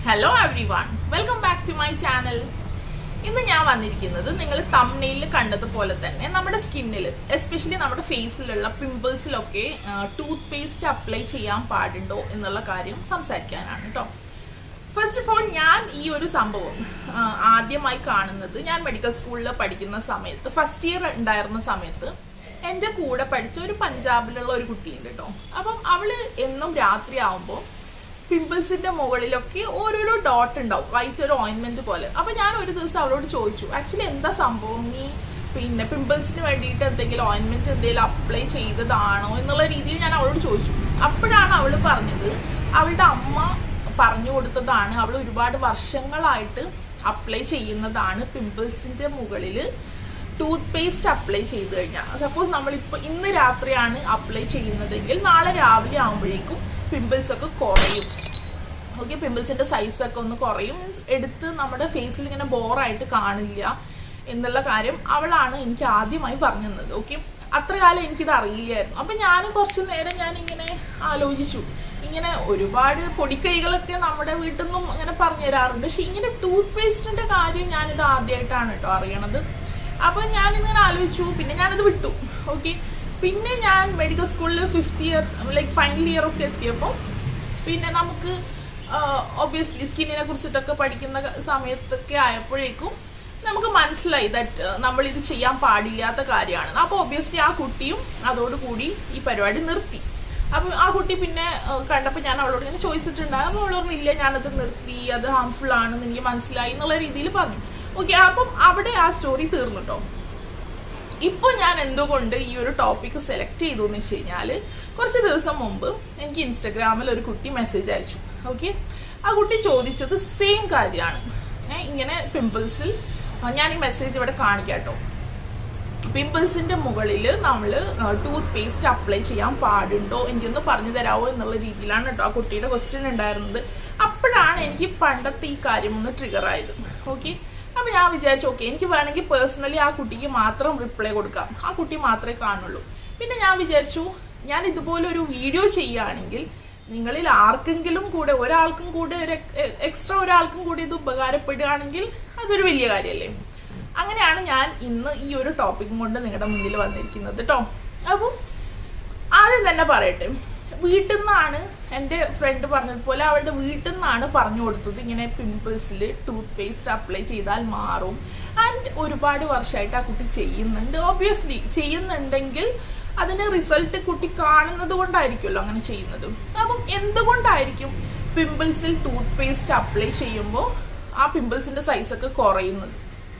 Hello everyone welcome back to my channel ഇന്ന് ഞാൻ വന്നിരിക്കുന്നത് നിങ്ങൾ തമ്നെയിൽ കണ്ടതുപോലെ തന്നെ നമ്മുടെ സ്കിന്നിൽ എസ്പെഷ്യലി നമ്മുടെ ഫേസിലുള്ള പിമ്പിൾസിലൊക്കെ ടൂത്ത് പേസ്റ്റ് അപ്ലൈ ചെയ്യാൻ പാടുണ്ടോ എന്നുള്ള കാര്യം സംസാരിക്കാനാണ് കേട്ടോ ഫസ്റ്റ് ഓഫ് ഓൾ ഞാൻ ഈ ഒരു സംഭവം ആ, ആദ്യമായി കാണുന്നത് ഞാൻ മെഡിക്കൽ സ്കൂളിൽ പഠിക്കുന്ന സമയത്ത് ഫസ്റ്റ് ഇയർ ഉണ്ടായിരുന്ന സമയത്ത് എന്റെ കൂടെ പഠിച്ച ഒരു പഞ്ചാബിലുള്ള ഒരു കുട്ടിയുണ്ട് കേട്ടോ അപ്പം അവള് എന്നും രാത്രി ആവുമ്പോൾ പിമ്പിൾസിന്റെ മുകളിലൊക്കെ ഓരോരോ ഡോട്ട് ഉണ്ടാവും വൈറ്റ് ഒരു ഓയിൻമെന്റ് പോലെ അപ്പൊ ഞാൻ ഒരു ദിവസം അവളോട് ചോദിച്ചു ആക്ച്വലി എന്താ സംഭവം നീ പിന്നെ പിമ്പിൾസിന് വേണ്ടിയിട്ട് എന്തെങ്കിലും ഓയിൻമെന്റ് എന്തെങ്കിലും അപ്ലൈ ചെയ്തതാണോ എന്നുള്ള രീതിയിൽ ഞാൻ അവളോട് ചോദിച്ചു അപ്പോഴാണ് അവള് പറഞ്ഞത് അവളുടെ അമ്മ പറഞ്ഞു കൊടുത്തതാണ് അവൾ ഒരുപാട് വർഷങ്ങളായിട്ട് അപ്ലൈ ചെയ്യുന്നതാണ് പിമ്പിൾസിന്റെ മുകളിൽ ടൂത്ത് പേസ്റ്റ് അപ്ലൈ ചെയ്ത് കഴിഞ്ഞാൽ സപ്പോസ് നമ്മളിപ്പോ ഇന്ന് രാത്രിയാണ് അപ്ലൈ ചെയ്യുന്നതെങ്കിൽ നാളെ രാവിലെ ആകുമ്പോഴേക്കും പിമ്പിൾസ് ഒക്കെ കുറയും ഓക്കെ പിമ്പിൾസിന്റെ സൈസ് ഒക്കെ ഒന്ന് കുറയും മീൻസ് എടുത്ത് നമ്മുടെ ഫേസിൽ ഇങ്ങനെ ബോറായിട്ട് കാണില്ല എന്നുള്ള കാര്യം അവളാണ് എനിക്ക് ആദ്യമായി പറഞ്ഞു തന്നത് ഓക്കെ അത്ര കാലം എനിക്കിത് അറിയില്ലായിരുന്നു അപ്പൊ ഞാനും കുറച്ചു നേരം ഞാൻ ഇങ്ങനെ ആലോചിച്ചു ഇങ്ങനെ ഒരുപാട് പൊടിക്കൈകളൊക്കെ നമ്മുടെ വീട്ടിൽ നിന്നും അങ്ങനെ പറഞ്ഞു തരാറുണ്ട് പക്ഷെ ഇങ്ങനെ ടൂത്ത് പേസ്റ്റിന്റെ കാര്യം ഞാനിത് ആദ്യമായിട്ടാണ് കേട്ടോ അറിയണത് അപ്പൊ ഞാൻ ഇങ്ങനെ ആലോചിച്ചു പിന്നെ ഞാനത് വിട്ടു ഓക്കെ പിന്നെ ഞാൻ മെഡിക്കൽ സ്കൂളിൽ fifth year like final year ഒക്കെ എത്തിയപ്പോൾ പിന്നെ നമുക്ക് ഒബ്വിയസ്ലി സ്കിന്നിനെ കുറിച്ചിട്ടൊക്കെ പഠിക്കുന്ന സമയത്തൊക്കെ ആയപ്പോഴേക്കും നമുക്ക് മനസ്സിലായി ദറ്റ് നമ്മൾ ഇത് ചെയ്യാൻ പാടില്ലാത്ത കാര്യമാണ് അപ്പോൾ ഒബ്വിയസ്ലി ആ കുട്ടിയും അതോടുകൂടി ഈ പരിപാടി നിർത്തി അപ്പൊ ആ കുട്ടി പിന്നെ കണ്ടപ്പോൾ ഞാൻ അവളോട് ഇങ്ങനെ ചോദിച്ചിട്ടുണ്ടായിരുന്നു അപ്പോൾ അവൾ പറഞ്ഞു ഇല്ല ഞാനത് നിർത്തി അത് ഹാർംഫുൾ ആണെന്ന് എനിക്ക് മനസ്സിലായി എന്നുള്ള രീതിയിൽ പറഞ്ഞു ഓക്കെ അപ്പം അവിടെ ആ സ്റ്റോറി തീർന്നു കേട്ടോ ഇപ്പൊ ഞാൻ എന്തുകൊണ്ട് ഈ ഒരു ടോപ്പിക് സെലക്ട് ചെയ്തു എന്ന് വെച്ച് കഴിഞ്ഞാല് കുറച്ച് ദിവസം മുമ്പ് എനിക്ക് ഇൻസ്റ്റഗ്രാമിൽ ഒരു കുട്ടി മെസ്സേജ് അയച്ചു ഓക്കെ ആ കുട്ടി ചോദിച്ചത് സെയിം കാര്യമാണ് ഏ, ഇങ്ങനെ പിമ്പിൾസിൽ ഞാൻ ഈ മെസ്സേജ് ഇവിടെ കാണിക്കാം കേട്ടോ പിമ്പിൾസിന്റെ മുകളിൽ നമ്മൾ ടൂത്ത് പേസ്റ്റ് അപ്ലൈ ചെയ്യാൻ പാടുണ്ടോ എനിക്കൊന്ന് പറഞ്ഞു തരാമോ എന്നുള്ള രീതിയിലാണ് കേട്ടോ ആ കുട്ടിയുടെ ക്വസ്റ്റ്യൻ ഉണ്ടായിരുന്നത് അപ്പോഴാണ് എനിക്ക് പണ്ടത്തെ ഈ കാര്യം ഒന്ന് ട്രിഗർ ആയത് ഓക്കെ അപ്പൊ ഞാൻ വിചാരിച്ചു ഓക്കെ എനിക്ക് വേണമെങ്കിൽ പേഴ്സണലി ആ കുട്ടിക്ക് മാത്രം റിപ്ലൈ കൊടുക്കാം ആ കുട്ടി മാത്രമേ കാണുള്ളൂ പിന്നെ ഞാൻ വിചാരിച്ചു ഞാൻ ഇതുപോലെ ഒരു വീഡിയോ ചെയ്യുകയാണെങ്കിൽ നിങ്ങളിൽ ആർക്കെങ്കിലും കൂടെ ഒരാൾക്കും കൂടെ ഒരു എക്സ്ട്രാ ഒരാൾക്കും കൂടി ഇത് ഉപകാരപ്പെടുകയാണെങ്കിൽ അതൊരു വലിയ കാര്യമല്ലേ അങ്ങനെയാണ് ഞാൻ ഇന്ന് ഈ ഒരു ടോപ്പിക് കൊണ്ട് നിങ്ങളുടെ മുന്നിൽ വന്നിരിക്കുന്നത് കേട്ടോ അപ്പം ആദ്യം തന്നെ പറയട്ടെ വീട്ടിൽ നിന്നാണ് എൻ്റെ ഫ്രണ്ട് പറഞ്ഞതുപോലെ അവളുടെ വീട്ടിൽ നിന്നാണ് പറഞ്ഞു കൊടുത്തത് ഇങ്ങനെ പിമ്പിൾസിൽ ടൂത്ത് പേസ്റ്റ് അപ്ലൈ ചെയ്താൽ മാറും ആൻഡ് ഒരുപാട് വർഷമായിട്ട് ആ കുട്ടി ചെയ്യുന്നുണ്ട് ഓബിയസ്ലി ചെയ്യുന്നുണ്ടെങ്കിൽ അതിന്റെ റിസൾട്ട് കുട്ടി കാണുന്നത് കൊണ്ടായിരിക്കുമല്ലോ അങ്ങനെ ചെയ്യുന്നത് അപ്പം എന്തുകൊണ്ടായിരിക്കും പിമ്പിൾസിൽ ടൂത്ത് പേസ്റ്റ് അപ്ലൈ ചെയ്യുമ്പോൾ ആ പിമ്പിൾസിന്റെ സൈസ് ഒക്കെ കുറയുന്നത്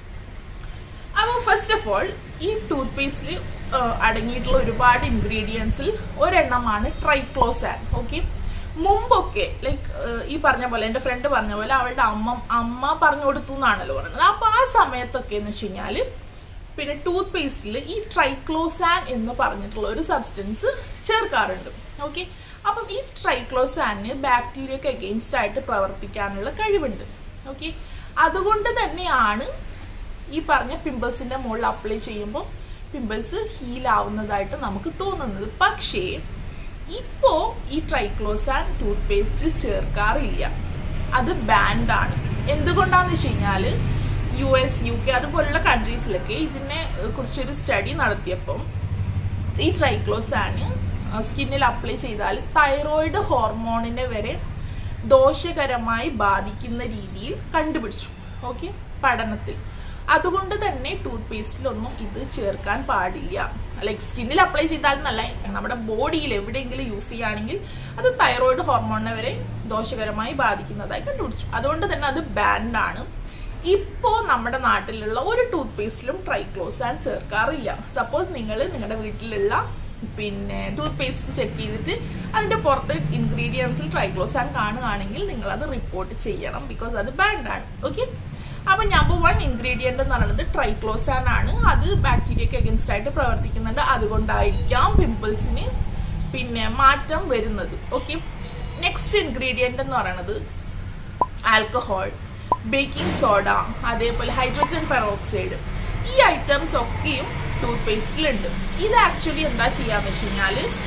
അപ്പോൾ ഫസ്റ്റ് ഓഫ് ഓൾ ഈ ടൂത്ത് പേസ്റ്റിൽ അടങ്ങിയിട്ടുള്ള ഒരുപാട് ഇൻഗ്രീഡിയൻസിൽ ഒരെണ്ണമാണ് ട്രൈക്ലോസാൻ ഓക്കെ മുമ്പൊക്കെ ലൈക്ക് ഈ പറഞ്ഞ പോലെ എന്റെ ഫ്രണ്ട് പറഞ്ഞ പോലെ അവളുടെ അമ്മ അമ്മ പറഞ്ഞു കൊടുത്തു എന്നാണല്ലോ പറയുന്നത് അപ്പൊ ആ സമയത്തൊക്കെ എന്ന് വെച്ച് കഴിഞ്ഞാല് പിന്നെ ടൂത്ത് പേസ്റ്റിൽ ഈ ട്രൈക്ലോസാൻ എന്ന് പറഞ്ഞിട്ടുള്ള ഒരു സബ്സ്റ്റൻസ് ചേർക്കാറുണ്ട് ഓക്കെ അപ്പം ഈ ട്രൈക്ലോസാനിന് ബാക്ടീരിയക്ക് അഗെയിൻസ്റ്റ് ആയിട്ട് പ്രവർത്തിക്കാനുള്ള കഴിവുണ്ട് ഓക്കെ അതുകൊണ്ട് തന്നെയാണ് ഈ പറഞ്ഞ പിമ്പിൾസിന്റെ മുകളിൽ അപ്ലൈ ചെയ്യുമ്പോൾ പിമ്പിൾസ് ഹീൽ ആവുന്നതായിട്ട് നമുക്ക് തോന്നുന്നത് പക്ഷേ ഇപ്പോ ഈ ട്രൈക്ലോസാൻ ടൂത്ത് പേസ്റ്റിൽ ചേർക്കാറില്ല അത് ബാൻഡ് ആണ് എന്തുകൊണ്ടാന്ന് വെച്ച് കഴിഞ്ഞാല് യു എസ് യു കെ അതുപോലുള്ള കൺട്രീസിലൊക്കെ ഇതിനെ കുറിച്ചൊരു സ്റ്റഡി നടത്തിയപ്പം ഈ ട്രൈക്ലോസാന് സ്കിന്നിൽ അപ്ലൈ ചെയ്താൽ തൈറോയിഡ് ഹോർമോണിനെ വരെ ദോഷകരമായി ബാധിക്കുന്ന രീതിയിൽ കണ്ടുപിടിച്ചു ഓക്കെ പഠനത്തിൽ അതുകൊണ്ട് തന്നെ ടൂത്ത് പേസ്റ്റിലൊന്നും ഇത് ചേർക്കാൻ പാടില്ല ലൈക്ക് സ്കിന്നിൽ അപ്ലൈ ചെയ്താൽ നല്ല നമ്മുടെ ബോഡിയിൽ എവിടെയെങ്കിലും യൂസ് ചെയ്യുകയാണെങ്കിൽ അത് തൈറോയിഡ് ഹോർമോണിനെ വരെ ദോഷകരമായി ബാധിക്കുന്നതായി കണ്ടുപിടിച്ചു അതുകൊണ്ട് തന്നെ അത് ബാൻഡ് ആണ് ഇപ്പോ നമ്മുടെ നാട്ടിലുള്ള ഒരു ടൂത്ത് പേസ്റ്റിലും ട്രൈക്ലോസാൻ ചേർക്കാറില്ല സപ്പോസ് നിങ്ങൾ നിങ്ങളുടെ വീട്ടിലുള്ള പിന്നെ ടൂത്ത് പേസ്റ്റ് ചെക്ക് ചെയ്തിട്ട് അതിന്റെ പുറത്ത് ഇൻഗ്രീഡിയൻസിൽ ട്രൈക്ലോസാൻ കാണുകയാണെങ്കിൽ നിങ്ങൾ അത് റിപ്പോർട്ട് ചെയ്യണം ബിക്കോസ് അത് ബാൻഡ് ആണ് ഓക്കെ അപ്പൊ നമ്പർ വൺ ഇൻഗ്രീഡിയന്റ് എന്ന് പറയുന്നത് ട്രൈക്ലോസാൻ ആണ് അത് ബാക്ടീരിയക്ക് അഗൻസ്റ്റ് ആയിട്ട് പ്രവർത്തിക്കുന്നുണ്ട് അതുകൊണ്ടായിരിക്കാം പിമ്പിൾസിന് പിന്നെ മാറ്റം വരുന്നത് ഓക്കെ നെക്സ്റ്റ് ഇൻഗ്രീഡിയന്റ് എന്ന് പറയുന്നത് ആൽക്കഹോൾ ബേക്കിംഗ് സോഡ അതേപോലെ ഹൈഡ്രജൻ പെറോക്സൈഡ് ഈ ഐറ്റംസ് ഒക്കെയും ടൂത്ത് പേസ്റ്റിലുണ്ട് ഇത് ആക്ച്വലി എന്താ ചെയ്യാന്ന് വെച്ച് കഴിഞ്ഞാല്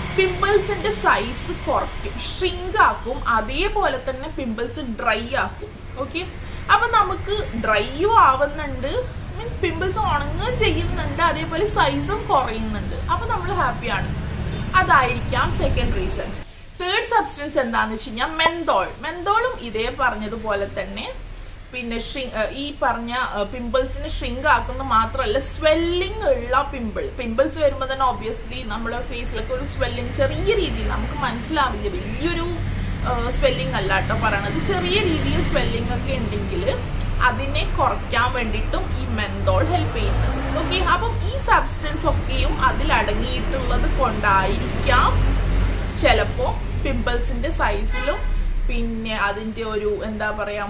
പിമ്പിൾസിന്റെ സൈസ് കുറയ്ക്കും ഷ്രിങ്ക് ആക്കും അതേപോലെ തന്നെ പിമ്പിൾസ് ഡ്രൈ ആക്കും ഓക്കെ അപ്പൊ നമുക്ക് ഡ്രൈയും ആവുന്നുണ്ട് മീൻസ് പിമ്പിൾസ് ഉണങ്ങുകയും ചെയ്യുന്നുണ്ട് അതേപോലെ സൈസും കുറയുന്നുണ്ട് അപ്പൊ നമ്മൾ ഹാപ്പിയാണ് അതായിരിക്കാം സെക്കൻഡ് റീസൺ തേർഡ് സബ്സ്റ്റൻസ് എന്താന്ന് വെച്ച് കഴിഞ്ഞാൽ മെന്തോൾ മെന്തോളും ഇതേ പറഞ്ഞതുപോലെ തന്നെ പിന്നെ ഈ പറഞ്ഞ പിമ്പിൾസിനെ ഷ്രിങ്ക് ആക്കുന്ന മാത്രമല്ല സ്വെല്ലിംഗ് ഉള്ള പിമ്പിൾ പിമ്പിൾസ് വരുമ്പോൾ തന്നെ ഒബ്വിയസ്ലി നമ്മുടെ ഫേസിലൊക്കെ ഒരു സ്വെല്ലിംഗ് ചെറിയ രീതിയിൽ നമുക്ക് മനസ്സിലാവില്ല വലിയൊരു സ്വെല്ലിംഗ് അല്ല കേട്ടോ പറയണത് ചെറിയ രീതിയിൽ സ്വെല്ലിംഗ് ഒക്കെ ഉണ്ടെങ്കിൽ അതിനെ കുറയ്ക്കാൻ വേണ്ടിയിട്ടും ഈ മെന്തോൾ ഹെൽപ്പ് ചെയ്യുന്നുണ്ട് ഓക്കെ അപ്പം ഈ സബ്സ്റ്റൻസ് ഒക്കെയും അതിൽ അടങ്ങിയിട്ടുള്ളത് കൊണ്ടായിരിക്കാം ചിലപ്പോ പിമ്പിൾസിന്റെ സൈസിലും പിന്നെ അതിന്റെ ഒരു എന്താ പറയാ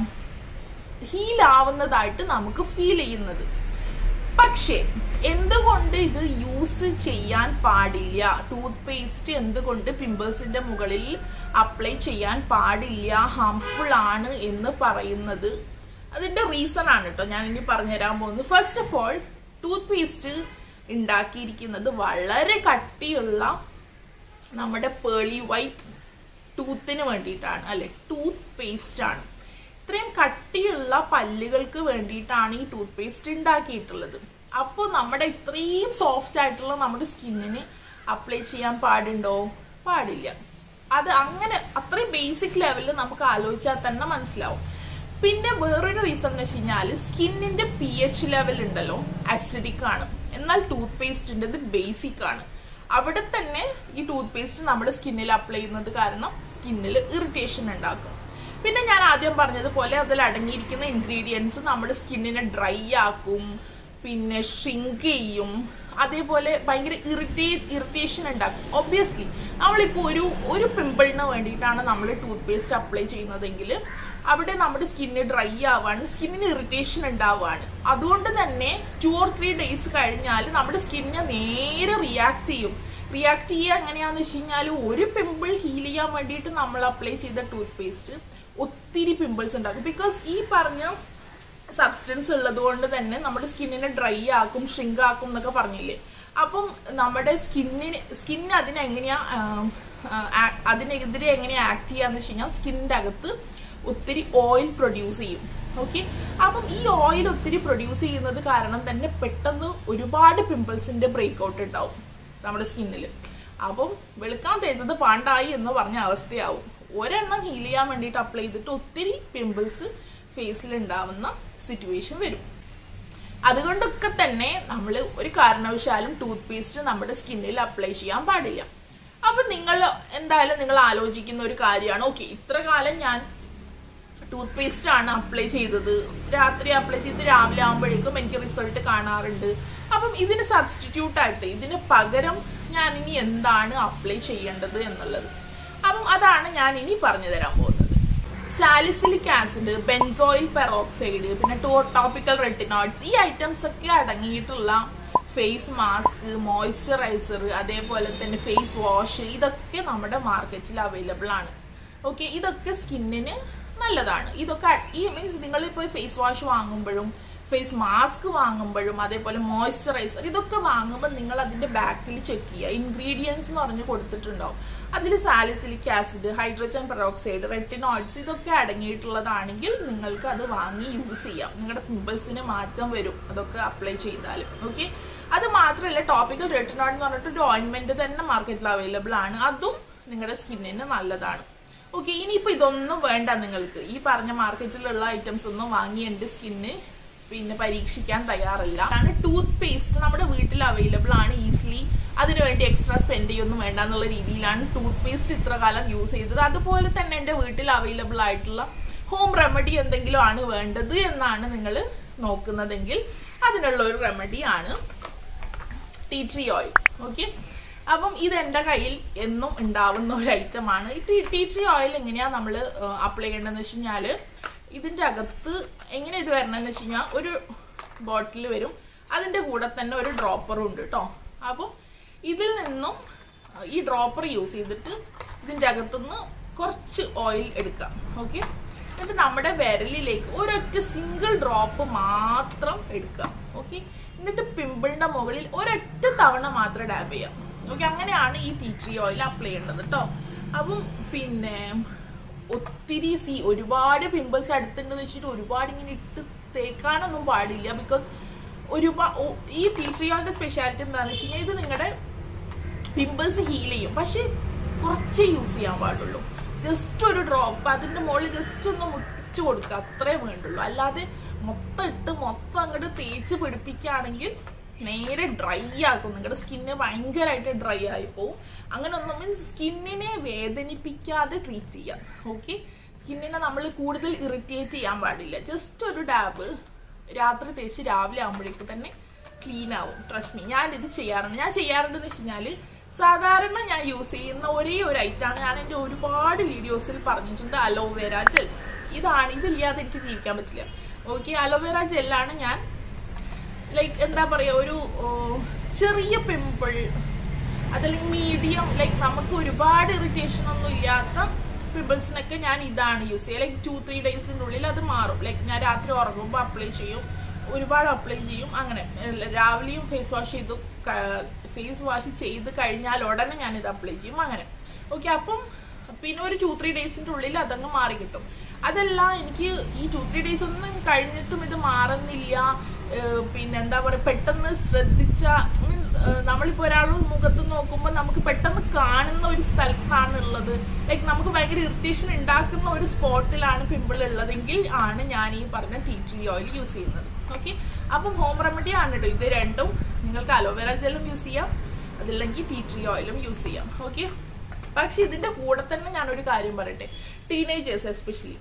ഹീൽ ആവുന്നതായിട്ട് നമുക്ക് ഫീൽ ചെയ്യുന്നത് പക്ഷേ എന്തുകൊണ്ട് ഇത് യൂസ് ചെയ്യാൻ പാടില്ല ടൂത്ത് പേസ്റ്റ് എന്തുകൊണ്ട് പിമ്പിൾസിന്റെ മുകളിൽ അപ്ലൈ ചെയ്യാൻ പാടില്ല ഹാംഫുൾ ആണ് എന്ന് പറയുന്നത് അതിന്റെ റീസൺ ആണ് കേട്ടോ ഞാൻ ഇനി പറഞ്ഞുതരാൻ പോകുന്നത് first of all toothpaste ഉണ്ടാക്കിയിരിക്കുന്നത് വളരെ കട്ടിയുള്ള നമ്മുടെ പേളി വൈറ്റ് ടൂത്തിന് വേണ്ടിയിട്ടാണ് അല്ലെ ടൂത്ത് പേസ്റ്റ് ആണ് ഇത്രയും കട്ടിയുള്ള പല്ലുകൾക്ക് വേണ്ടിയിട്ടാണ് ഈ ടൂത്ത് പേസ്റ്റ് ഉണ്ടാക്കിയിട്ടുള്ളത് അപ്പോൾ നമ്മുടെ ഇത്രയും സോഫ്റ്റ് ആയിട്ടുള്ള നമ്മുടെ സ്കിന്നിന് അപ്ലൈ ചെയ്യാൻ പാടുണ്ടോ പാടില്ല അത് അങ്ങനെ അത്രയും ബേസിക് ലെവലിൽ നമുക്ക് ആലോചിച്ചാൽ തന്നെ മനസ്സിലാവും പിന്നെ വേറൊരു റീസൺ എന്ന് വെച്ച് കഴിഞ്ഞാൽ സ്കിന്നിന്റെ പി എച്ച് ലെവൽ ഉണ്ടല്ലോ അസിഡിക് ആണ് എന്നാൽ ടൂത്ത് പേസ്റ്റിൻ്റെത് ബേസിക് ആണ് അവിടെ തന്നെ ഈ ടൂത്ത് പേസ്റ്റ് നമ്മുടെ സ്കിന്നിൽ അപ്ലൈ ചെയ്യുന്നത് കാരണം സ്കിന്നിൽ ഇറിറ്റേഷൻ ഉണ്ടാക്കും പിന്നെ ഞാൻ ആദ്യം പറഞ്ഞതുപോലെ അതിൽ അടങ്ങിയിരിക്കുന്ന ഇൻഗ്രീഡിയൻസ് നമ്മുടെ സ്കിന്നിനെ ഡ്രൈ ആക്കും പിന്നെ ഷ്രിങ്ക് ചെയ്യും അതേപോലെ ഭയങ്കര ഇറിറ്റേറ്റ് ഇറിറ്റേഷൻ ഉണ്ടാക്കും ഒബ്വിയസ്ലി നമ്മളിപ്പോൾ ഒരു ഒരു പിമ്പിളിന് വേണ്ടിയിട്ടാണ് നമ്മൾ ടൂത്ത് പേസ്റ്റ് അപ്ലൈ ചെയ്യുന്നതെങ്കിൽ അവിടെ നമ്മുടെ സ്കിന്ന് ഡ്രൈ ആവാണ് സ്കിന്നിന് ഇറിറ്റേഷൻ ഉണ്ടാവുകയാണ് അതുകൊണ്ട് തന്നെ ടു ഓർ ത്രീ ഡേയ്സ് കഴിഞ്ഞാൽ നമ്മുടെ സ്കിന്നിനെ നേരെ റിയാക്ട് ചെയ്യും റിയാക്ട് ചെയ്യുക എങ്ങനെയാന്ന് വെച്ച് കഴിഞ്ഞാൽ ഒരു പിമ്പിൾ ഹീൽ ചെയ്യാൻ വേണ്ടിയിട്ട് നമ്മൾ അപ്ലൈ ചെയ്ത ടൂത്ത് പേസ്റ്റ് ഒത്തിരി പിമ്പിൾസ് ഉണ്ടാക്കും ബിക്കോസ് ഈ പറഞ്ഞ സബ്സ്റ്റൻസ് ഉള്ളത് കൊണ്ട് തന്നെ നമ്മുടെ സ്കിന്നിനെ ഡ്രൈ ആക്കും ഷ്രിങ്ക് ആക്കും എന്നൊക്കെ പറഞ്ഞില്ലേ അപ്പം നമ്മുടെ സ്കിന്നിന് സ്കിന്നിന് അതിനെങ്ങനെയാ അതിനെതിരെ എങ്ങനെയാ ആക്ട് ചെയ്യാന്ന് വെച്ച് കഴിഞ്ഞാൽ സ്കിന്നിന്റെ അകത്ത് ഒത്തിരി ഓയിൽ പ്രൊഡ്യൂസ് ചെയ്യും ഓക്കെ അപ്പം ഈ ഓയിൽ ഒത്തിരി പ്രൊഡ്യൂസ് ചെയ്യുന്നത് കാരണം തന്നെ പെട്ടെന്ന് ഒരുപാട് പിമ്പിൾസിന്റെ ബ്രേക്ക് ഔട്ട് ഉണ്ടാവും നമ്മുടെ സ്കിന്നിൽ അപ്പം വെളുക്കാൻ തേച്ചത് പാണ്ടായി എന്ന് പറഞ്ഞ അവസ്ഥയാവും ഒരെണ്ണം ഹീൽ ചെയ്യാൻ വേണ്ടിയിട്ട് അപ്ലൈ ചെയ്തിട്ട് ഒത്തിരി പിമ്പിൾസ് ഫേസിൽ ഉണ്ടാവുന്ന സിറ്റുവേഷൻ വരും അതുകൊണ്ടൊക്കെ തന്നെ നമ്മൾ ഒരു കാരണവശാലും ടൂത്ത് പേസ്റ്റ് നമ്മുടെ സ്കിന്നിൽ അപ്ലൈ ചെയ്യാൻ പാടില്ല അപ്പൊ നിങ്ങൾ എന്തായാലും നിങ്ങൾ ആലോചിക്കുന്ന ഒരു കാര്യമാണ് ഓക്കെ ഇത്ര കാലം ഞാൻ ടൂത്ത് പേസ്റ്റ് ആണ് അപ്ലൈ ചെയ്തത് രാത്രി അപ്ലൈ ചെയ്ത് രാവിലെ ആകുമ്പോഴേക്കും എനിക്ക് റിസൾട്ട് കാണാറുണ്ട് അപ്പം ഇതിന് സബ്സ്റ്റിറ്റ്യൂട്ട് ആയിട്ട് ഇതിന് പകരം ഞാൻ ഇനി എന്താണ് അപ്ലൈ ചെയ്യേണ്ടത് എന്നുള്ളത് അപ്പം അതാണ് ഞാൻ ഇനി പറഞ്ഞു തരാൻ പോകുന്നത് സാലിസിലിക് ആസിഡ് ബെൻസോയിൽ പെറോക്സൈഡ് പിന്നെ ടോപ്പിക്കൽ റെറ്റിനോയിഡ്സ് ഈ ഐറ്റംസ് ഒക്കെ അടങ്ങിയിട്ടുള്ള ഫേസ് മാസ്ക് മോയ്സ്ചറൈസർ അതേപോലെ തന്നെ ഫേസ് വാഷ് ഇതൊക്കെ നമ്മുടെ മാർക്കറ്റിൽ അവൈലബിൾ ആണ് ഓക്കെ ഇതൊക്കെ സ്കിന്നിന് നല്ലതാണ് ഇതൊക്കെ ഈ മീൻസ് നിങ്ങൾ ഇപ്പോൾ ഫേസ് വാഷ് വാങ്ങുമ്പോഴും ഫേസ് മാസ്ക് വാങ്ങുമ്പോഴും അതേപോലെ മോയ്സ്ചറൈസർ ഇതൊക്കെ വാങ്ങുമ്പോൾ നിങ്ങൾ അതിന്റെ ബാക്കിൽ ചെക്ക് ചെയ്യുക ഇൻഗ്രീഡിയൻസ് എന്ന് പറഞ്ഞ് കൊടുത്തിട്ടുണ്ടാവും അതിൽ salicylic acid hydrogen peroxide retinoids ഇതൊക്കെ അടങ്ങിയിട്ടുള്ളതാണെങ്കിൽ നിങ്ങൾക്ക് അത് വാങ്ങി യൂസ് ചെയ്യാം നിങ്ങളുടെ പിമ്പിൾസിന് മാറ്റം വരും അതൊക്കെ അപ്ലൈ ചെയ്താൽ ഓക്കെ അത് മാത്രമല്ല ടോപ്പിക്കൽ റെറ്റിനോയിഡ് എന്ന് പറഞ്ഞിട്ട് ഒരു ഓയിൻമെന്റ് തന്നെ മാർക്കറ്റിൽ അവൈലബിൾ ആണ് അതും നിങ്ങളുടെ സ്കിന്നിന് നല്ലതാണ് ഓക്കെ ഇനിയിപ്പോ ഇതൊന്നും വേണ്ട നിങ്ങൾക്ക് ഈ പറഞ്ഞ മാർക്കറ്റിലുള്ള ഐറ്റംസ് ഒന്നും വാങ്ങി എന്റെ സ്കിന്ന് പിന്നെ പരീക്ഷിക്കാൻ തയ്യാറല്ല ആണ് ടൂത്ത് പേസ്റ്റ് നമ്മുടെ വീട്ടിൽ അവൈലബിൾ ആണ് ഈസിലി അതിനുവേണ്ടി എക്സ്ട്രാ സ്പെൻഡ് ചെയ്യൊന്നും വേണ്ട എന്നുള്ള രീതിയിലാണ് ടൂത്ത് പേസ്റ്റ് ഇത്ര കാലം യൂസ് ചെയ്തത് അതുപോലെ തന്നെ എൻ്റെ വീട്ടിൽ അവൈലബിൾ ആയിട്ടുള്ള ഹോം റെമഡി എന്തെങ്കിലും ആണ് വേണ്ടത് എന്നാണ് നിങ്ങൾ നോക്കുന്നതെങ്കിൽ അതിനുള്ള ഒരു റെമഡി ആണ് ടീ ട്രീ ഓയിൽ ഓക്കെ അപ്പം ഇത് എൻ്റെ കയ്യിൽ എന്നും ഉണ്ടാവുന്ന ഒരു ഐറ്റമാണ് ഈ ടീ ടീ ട്രീ ഓയിൽ എങ്ങനെയാ നമ്മൾ അപ്ലൈ ചെയ്യേണ്ടതെന്ന് വെച്ച് കഴിഞ്ഞാൽ ഇതിൻ്റെ അകത്ത് എങ്ങനെ ഇത് വരണമെന്ന് വെച്ച് കഴിഞ്ഞാൽ ഒരു ബോട്ടിൽ വരും അതിൻ്റെ കൂടെ തന്നെ ഒരു ഡ്രോപ്പറും ഉണ്ട് കേട്ടോ അപ്പം ഇതിൽ നിന്നും ഈ ഡ്രോപ്പർ യൂസ് ചെയ്തിട്ട് ഇതിൻ്റെ അകത്തുനിന്ന് കുറച്ച് ഓയിൽ എടുക്കാം ഓക്കെ എന്നിട്ട് നമ്മുടെ വിരലിലേക്ക് ഒരൊറ്റ സിംഗിൾ ഡ്രോപ്പ് മാത്രം എടുക്കാം ഓക്കെ എന്നിട്ട് പിമ്പിളിന്റെ മുകളിൽ ഒരൊറ്റ തവണ മാത്രം ഡാബ് ചെയ്യാം ഓക്കെ അങ്ങനെയാണ് ഈ ടീ ട്രീ ഓയിൽ അപ്ലൈ ചെയ്യേണ്ടത് കേട്ടോ അപ്പം പിന്നെ ഒത്തിരി സി ഒരുപാട് പിമ്പിൾസ് അടുത്തുണ്ടെന്ന് വെച്ചിട്ട് ഒരുപാട് ഇങ്ങനെ ഇട്ട് തേക്കാനൊന്നും പാടില്ല ബിക്കോസ് ഒരുപാട് ഈ ടീ ട്രീ ഓയിലിന്റെ സ്പെഷ്യാലിറ്റി എന്താണെന്ന് വെച്ച് കഴിഞ്ഞാൽ ഇത് നിങ്ങളുടെ പിമ്പിൾസ് ഹീൽ ചെയ്യും പക്ഷെ കുറച്ചേ യൂസ് ചെയ്യാൻ പാടുള്ളൂ ജസ്റ്റ് ഒരു ഡ്രോപ്പ് അതിന്റെ മുകളിൽ ജസ്റ്റ് ഒന്ന് മുട്ടിച്ചു കൊടുക്കുക അത്രേ വേണ്ടുള്ളൂ അല്ലാതെ മൊത്തം ഇട്ട് മൊത്തം അങ്ങോട്ട് തേച്ച് പിടിപ്പിക്കുകയാണെങ്കിൽ നേരെ ഡ്രൈ ആക്കും നിങ്ങളുടെ സ്കിന്ന് ഭയങ്കരമായിട്ട് ഡ്രൈ ആയി പോവും അങ്ങനെ ഒന്നും മീൻസ് സ്കിന്നിനെ വേദനിപ്പിക്കാതെ ട്രീറ്റ് ചെയ്യാം ഓക്കെ സ്കിന്നിനെ നമ്മൾ കൂടുതൽ ഇറിറ്റേറ്റ് ചെയ്യാൻ പാടില്ല ജസ്റ്റ് ഒരു ഡാബ് രാത്രി തേച്ച് രാവിലെ ആകുമ്പോഴേക്ക് തന്നെ ക്ലീൻ ആവും ട്രസ്റ്റ് മീ ഞാൻ ഇത് ചെയ്യാറുണ്ട് ഞാൻ ചെയ്യാറുണ്ടെന്ന് വെച്ച് കഴിഞ്ഞാല് സാധാരണ ഞാൻ യൂസ് ചെയ്യുന്ന ഒരേ ഒരു ഐറ്റാണ് ഞാൻ എൻ്റെ ഒരുപാട് വീഡിയോസിൽ പറഞ്ഞിട്ടുണ്ട് അലോവേര ജെൽ ഇതാണ് ഇതില്ലാതെ എനിക്ക് ജീവിക്കാൻ പറ്റില്ല ഓക്കെ അലോവേര ജെല്ലാണ് ഞാൻ ലൈക്ക് എന്താ പറയാ ഒരു ഓ, ചെറിയ പിമ്പിൾ അതല്ലെങ്കിൽ മീഡിയം ലൈക്ക് നമുക്ക് ഒരുപാട് ഇറിറ്റേഷൻ ഒന്നും ഇല്ലാത്ത പിമ്പിൾസിനൊക്കെ ഞാൻ ഇതാണ് യൂസ് ചെയ്യുക ലൈക്ക് ടു ത്രീ ഡേയ്സിൻ്റെ ഉള്ളിൽ അത് മാറും ലൈക്ക് ഞാൻ രാത്രി ഉറങ്ങുമ്പോൾ അപ്ലൈ ചെയ്യും ഒരുപാട് അപ്ലൈ ചെയ്യും അങ്ങനെ എല്ല- രാവിലെയും ഫേസ് വാഷ് ചെയ്തു ഫേസ് വാഷ് ചെയ്ത് കഴിഞ്ഞാൽ ഉടനെ ഞാൻ ഇത് അപ്ലൈ ചെയ്യും അങ്ങനെ ഓക്കെ അപ്പം പിന്നെ ഒരു ടു ത്രീ ഡേയ്സിന്റെ ഉള്ളിൽ അതങ്ങ് മാറി കിട്ടും അതല്ല എനിക്ക് ഈ ടു ത്രീ ഡേയ്സ് ഒന്നും കഴിഞ്ഞിട്ടും ഇത് മാറുന്നില്ല ഏഹ് പിന്നെ എന്താ പറയുക പെട്ടെന്ന് ശ്രദ്ധിച്ച മീൻസ് നമ്മളിപ്പോ ഒരാളുടെ മുഖത്ത് നോക്കുമ്പോൾ നമുക്ക് പെട്ടെന്ന് കാണുന്ന ഒരു സ്ഥലത്താണ് ഉള്ളത് ലൈക്ക് നമുക്ക് ഭയങ്കര ഇറിറ്റേഷൻ ഉണ്ടാക്കുന്ന ഒരു സ്പോട്ടിലാണ് പിമ്പിൾ ഉള്ളതെങ്കിൽ ആണ് ഞാൻ ഈ പറഞ്ഞ ടീ ട്രീ ഓയിൽ യൂസ് ചെയ്യുന്നത് ഓക്കെ അപ്പം ഹോം റെമഡി ആണ് കേട്ടോ ഇത് രണ്ടും നിങ്ങൾക്ക് അലോവേര ജെല്ലും യൂസ് ചെയ്യാം അതില്ലെങ്കിൽ ടീ ട്രീ ഓയിലും യൂസ് ചെയ്യാം ഓക്കെ പക്ഷെ ഇതിന്റെ കൂടെ തന്നെ ഞാനൊരു കാര്യം പറയട്ടെ ടീനേജേഴ്സ് എസ്പെഷ്യലി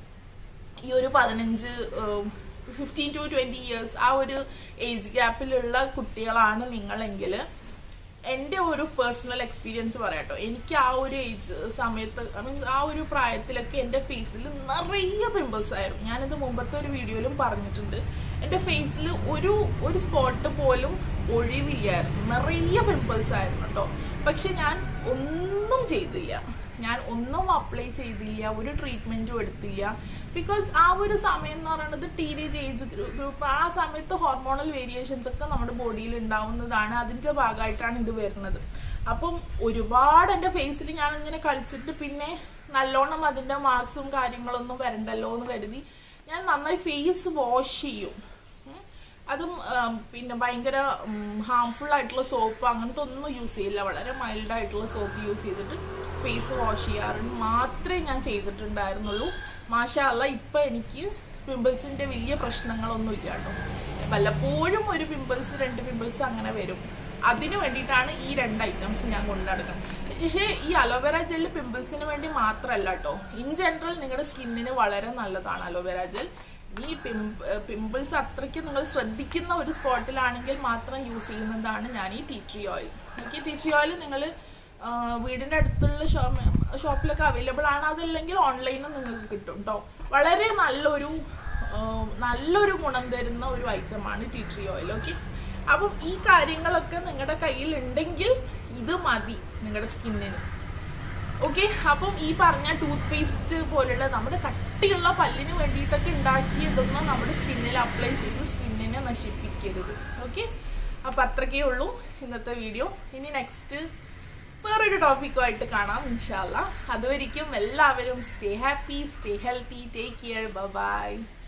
ഈ ഒരു പതിനഞ്ച് ഫിഫ്റ്റീൻ ടു ട്വന്റി ഇയേഴ്സ് ആ ഒരു ഏജ് ഗ്യാപ്പിലുള്ള കുട്ടികളാണ് നിങ്ങളെങ്കിൽ എൻ്റെ ഒരു പേഴ്സണൽ എക്സ്പീരിയൻസ് പറയാട്ടോ എനിക്ക് ആ ഒരു ഏജ് സമയത്ത് മീൻസ് ആ ഒരു പ്രായത്തിലൊക്കെ എൻ്റെ ഫേസിൽ നിറയെ പിമ്പിൾസ് ആയിരുന്നു ഞാനിത് മുമ്പത്തെ ഒരു വീഡിയോയിലും പറഞ്ഞിട്ടുണ്ട് എൻ്റെ ഫേസിൽ ഒരു ഒരു സ്പോട്ട് പോലും ഒഴിവില്ലായിരുന്നു നിറയെ പിമ്പിൾസ് ആയിരുന്നു കേട്ടോ പക്ഷെ ഞാൻ ഒന്നും ചെയ്തില്ല ഞാൻ ഒന്നും അപ്ലൈ ചെയ്തില്ല ഒരു ട്രീറ്റ്മെന്റും എടുത്തില്ല ബിക്കോസ് ആ ഒരു സമയം എന്ന് പറയുന്നത് ടീനേജ് ഏജ് ഗ്രൂപ്പ് ആ സമയത്ത് ഹോർമോണൽ വേരിയേഷൻസ് ഒക്കെ നമ്മുടെ ബോഡിയിൽ ഉണ്ടാവുന്നതാണ് അതിന്റെ ഭാഗമായിട്ടാണ് ഇത് വരുന്നത് അപ്പം ഒരുപാട് എൻ്റെ ഫേസിൽ ഞാൻ ഇങ്ങനെ കളിച്ചിട്ട് പിന്നെ നല്ലോണം അതിന്റെ മാർക്സും കാര്യങ്ങളൊന്നും വരണ്ടല്ലോ എന്ന് കരുതി ഞാൻ നന്നായി ഫേസ് വാഷ് ചെയ്യും ഉം. അതും ഉം, പിന്നെ ഭയങ്കര ഹാംഫുൾ ആയിട്ടുള്ള സോപ്പ് അങ്ങനത്തെ ഒന്നും യൂസ് ചെയ്യില്ല വളരെ മൈൽഡ് ആയിട്ടുള്ള സോപ്പ് യൂസ് ചെയ്തിട്ട് ഫേസ് വാഷ് ചെയ്യാറുണ്ട് മാത്രമേ ഞാൻ ചെയ്തിട്ടുണ്ടായിരുന്നുള്ളൂ മാഷാല്ല ഇപ്പൊ എനിക്ക് പിമ്പിൾസിന്റെ വലിയ പ്രശ്നങ്ങളൊന്നും ഇല്ല കേട്ടോ വല്ലപ്പോഴും ഒരു പിമ്പിൾസ് രണ്ട് പിമ്പിൾസ് അങ്ങനെ വരും അതിന് വേണ്ടിയിട്ടാണ് ഈ രണ്ട് ഐറ്റംസ് ഞാൻ കൊണ്ടു നടക്കുന്നത് പക്ഷേ ഈ അലോവേര ജെൽ പിമ്പിൾസിന് വേണ്ടി മാത്രമല്ല കേട്ടോ ഇൻ ജനറൽ നിങ്ങളുടെ സ്കിന്നിന് വളരെ നല്ലതാണ് അലോവേര ജെൽ ഈ പിമ്പിൾസ് അത്രയ്ക്ക് നിങ്ങൾ ശ്രദ്ധിക്കുന്ന ഒരു സ്പോട്ടിലാണെങ്കിൽ മാത്രം യൂസ് ചെയ്യുന്നതാണ് ഞാൻ ഈ ടീ ട്രീ ഓയിൽ എനിക്ക് ടീ ട്രീ ഓയിൽ നിങ്ങൾ വീടിന്റെ അടുത്തുള്ള ഷോപ്പിലൊക്കെ അവൈലബിൾ ആണ് അതല്ലെങ്കിൽ ഓൺലൈനിൽ നിങ്ങൾക്ക് കിട്ടും കേട്ടോ വളരെ നല്ലൊരു ആ, നല്ലൊരു ഗുണം തരുന്ന ഒരു ഐറ്റമാണ് ടീ ട്രീ ഓയിൽ ഓക്കെ അപ്പം ഈ കാര്യങ്ങളൊക്കെ നിങ്ങളുടെ കയ്യിൽ ഉണ്ടെങ്കിൽ ഇത് മതി നിങ്ങളുടെ സ്കിന്നിന് ഓക്കെ അപ്പം ഈ പറഞ്ഞ ടൂത്ത് പേസ്റ്റ് പോലുള്ള നമ്മുടെ കട്ടിയുള്ള പല്ലിന് വേണ്ടിയിട്ടൊക്കെ ഉണ്ടാക്കിയതൊന്നും നമ്മുടെ സ്കിന്നിൽ അപ്ലൈ ചെയ്ത് സ്കിന്നിനെ നശിപ്പിക്കരുത് ഓക്കെ അപ്പൊ അത്രക്കേ ഉള്ളൂ ഇന്നത്തെ വീഡിയോ ഇനി നെക്സ്റ്റ് വേറൊരു ടോപ്പിക്കുമായിട്ട് കാണാം ഇൻഷാല്ല അതുവരിക്കും എല്ലാവരും stay happy stay healthy take care by